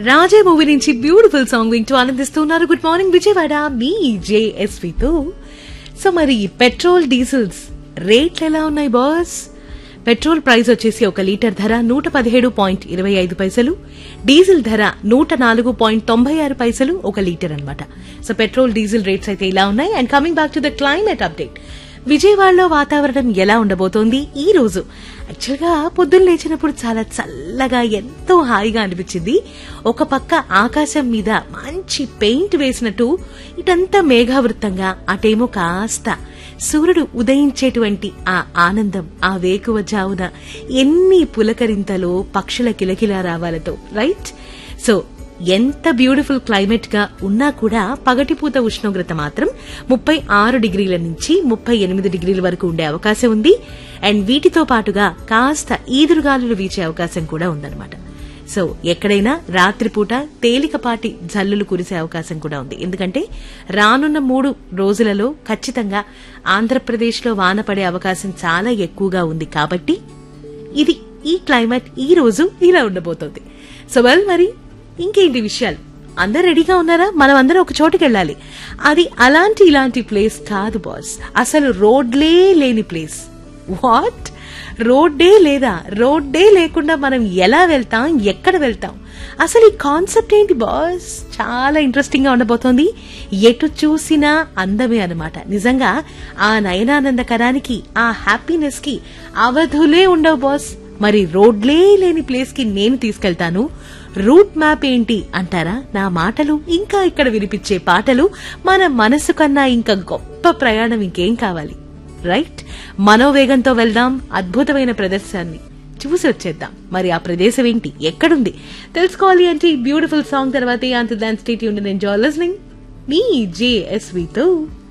రాజే movie నుంచి beautiful song వింటూ ఆనందిస్తున్నారు గుడ్ మార్నింగ్ విజయవాడ మీ జేఎస్వితో సో మరి పెట్రోల్ డీజిల్స్ రేట్లు ఎలా ఉన్నాయి బాస్ పెట్రోల్ ప్రైస్ వచ్చేసి ఒక లీటర్ ధర నూట పదిహేడు పాయింట్ ఇరవై ఐదు పైసలు డీజిల్ ధర నూట నాలుగు పాయింట్ తొంభై ఆరు పైసలు ఒక లీటర్ అన్నమాట సో పెట్రోల్ డీజిల్ రేట్స్ అయితే ఇలా ఉన్నాయి and coming back to the climate update విజయవాడలో వాతావరణం ఎలా ఉండబోతోంది ఈ రోజు యాక్చువల్గా పొద్దున్న లేచినప్పుడు చాలా చల్లగా ఎంతో హాయిగా అనిపించింది ఒక పక్క ఆకాశం మీద మంచి పెయింట్ వేసినట్టు ఇటంతా మేఘావృతంగా అటేమో కాస్త సూర్యుడు ఉదయించేటువంటి ఆ ఆనందం ఆ వేకువ జావున ఎన్ని పులకరింతలో పక్షుల కిలకిలా రావాలతో రైట్ సో ఎంత బ్యూటిఫుల్ క్లైమేట్ గా ఉన్నా కూడా పగటిపూత ఉష్ణోగ్రత మాత్రం ముప్పై ఆరు డిగ్రీల నుంచి ముప్పై ఎనిమిది డిగ్రీల వరకు ఉండే అవకాశం ఉంది అండ్ వీటితో పాటుగా కాస్త ఈదురుగాలులు వీచే అవకాశం కూడా ఉందన్నమాట సో ఎక్కడైనా రాత్రిపూట తేలికపాటి జల్లులు కురిసే అవకాశం కూడా ఉంది ఎందుకంటే రానున్న మూడు రోజులలో ఖచ్చితంగా ఆంధ్రప్రదేశ్లో వాన పడే అవకాశం చాలా ఎక్కువగా ఉంది కాబట్టి ఇది ఈ క్లైమేట్ ఈ రోజు ఇలా ఉండబోతోంది సో వెల్ మరి ఇంకేంటి విషయాలు అందరు రెడీగా ఉన్నారా మనం అందరం ఒక చోటుకి వెళ్ళాలి అది అలాంటి ఇలాంటి ప్లేస్ కాదు బాస్ అసలు రోడ్లే లేని ప్లేస్ వాట్ రోడ్డే లేదా రోడ్డే లేకుండా మనం ఎలా వెళ్తాం ఎక్కడ వెళ్తాం అసలు ఈ కాన్సెప్ట్ ఏంటి బాస్ చాలా ఇంట్రెస్టింగ్ గా ఉండబోతోంది ఎటు చూసినా అందమే అనమాట నిజంగా ఆ నయనానందకరానికి ఆ హ్యాపీనెస్ కి అవధులే ఉండవు బాస్ మరి రోడ్లే లేని ప్లేస్ కి నేను తీసుకెళ్తాను రూట్ మ్యాప్ ఏంటి అంటారా నా మాటలు ఇంకా ఇక్కడ వినిపించే పాటలు మన మనసు కన్నా ఇంకా గొప్ప ప్రయాణం ఇంకేం కావాలి రైట్ మనోవేగంతో వెళ్దాం అద్భుతమైన ప్రదర్శనాన్ని చూసి వచ్చేద్దాం మరి ఆ ప్రదేశం ఏంటి ఎక్కడుంది తెలుసుకోవాలి అంటే ఈ బ్యూటిఫుల్ సాంగ్ తర్వాత అంత దాన్ స్టేట్ యూనియన్ ఎంజాయ్ లిస్నింగ్ మీ జేఎస్వితో